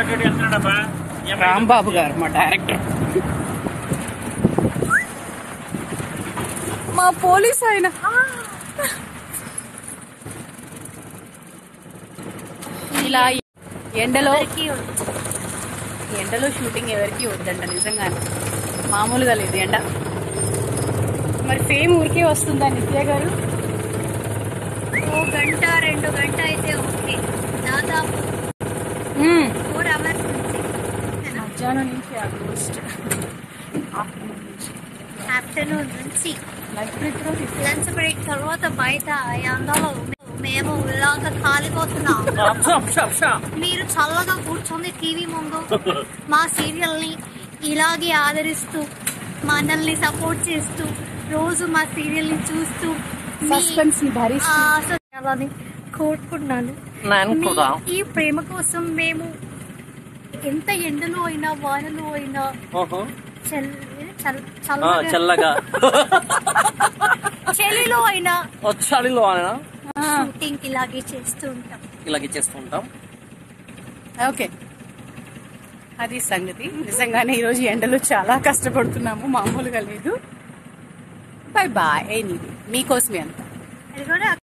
రాంబాబు గారు మా డైరెక్టర్ మా పోలీస్ ఆయన ఇలా ఎండలో ఎండలో షూటింగ్ ఎవరికి వద్దంట నిజంగానే మామూలుగా లేదు ఎండ మరి ఫేమ్ ఊరికే వస్తుందా నిత్య గారు ఓ గంట రెండు గంట అయితే ఓకే దాదాపు మ్మ్. ఫోర్ అవర్స్ నుంచి మధ్యాహ్నం నుంచి ఆల్మోస్ట్ ఆఫ్టర్నూన్ నుంచి లంచ్ బ్రేక్ కూడా తీసుకో. లంచ్ బ్రేక్ తర్వాత బయట ఎండలో మేము ఇలాగ కాలిపోతున్నాం మీరు చల్లగా కూర్చొని టీవీ ముందు మా సీరియల్ ని ఇలాగే ఆదరిస్తూ మనల్ని సపోర్ట్ చేస్తూ రోజు మా సీరియల్ ని చూస్తూ మీ సస్పెన్స్ ని భరిస్తూ ఆశని కోరుకున్నాను మీ ఈ ప్రేమ కోసం మేము ఎంత ఎండలో అయినా వానలో అయినా చల్- చల్- చల్లగా చల్లగా చలిలో అయినా చలిలో షూటింగ్ ఇలాగే చేస్తూ ఉంటాం ఇలాగే చేస్తూ ఉంటాం ఓకే అది సంగతి నిజంగానే ఈరోజు ఎండలో చాలా కష్టపడుతున్నాము మామూలుగా లేదు బై బాయ్ మీకోసమే అంతా అది కూడా